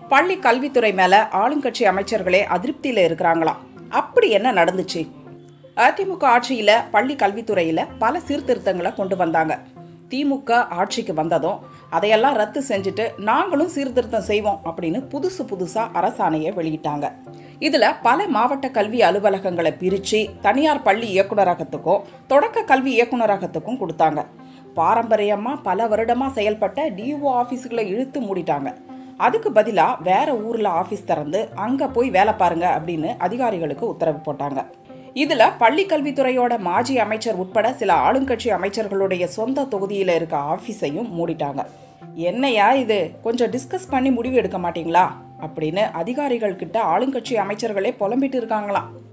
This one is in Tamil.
பள்ளி கல்வித்துறை மேல ஆளுங்கட்சி அமைச்சர்களே அதிருப்தியில இருக்கிறாங்களாம் அப்படி என்ன நடந்துச்சு அதிமுக ஆட்சியில பள்ளி கல்வித்துறையில பல சீர்திருத்தங்களை கொண்டு வந்தாங்க திமுக ஆட்சிக்கு வந்ததும் அதையெல்லாம் ரத்து செஞ்சுட்டு நாங்களும் சீர்திருத்தம் செய்வோம் அப்படின்னு புதுசு புதுசா அரசாணையை வெளியிட்டாங்க இதுல பல மாவட்ட கல்வி அலுவலகங்களை பிரிச்சு தனியார் பள்ளி இயக்குநரகத்துக்கும் தொடக்க கல்வி இயக்குநரகத்துக்கும் கொடுத்தாங்க பாரம்பரியமா பல வருடமா செயல்பட்ட டிஓ ஆபீஸ்களை இழுத்து மூடிட்டாங்க அதுக்கு பதிலா வேற ஊர்ல ஆபீஸ் திறந்து அங்க போய் வேலை பாருங்க அப்படின்னு அதிகாரிகளுக்கு உத்தரவு போட்டாங்க இதுல பள்ளி கல்வித்துறையோட மாஜி அமைச்சர் உட்பட சில ஆளுங்கட்சி அமைச்சர்களுடைய சொந்த தொகுதியில இருக்க ஆபீஸையும் மூடிட்டாங்க என்னையா இது கொஞ்சம் டிஸ்கஸ் பண்ணி முடிவு எடுக்க மாட்டீங்களா அப்படின்னு அதிகாரிகள் கிட்ட ஆளுங்கட்சி அமைச்சர்களே புலம்பிட்டு இருக்காங்களாம்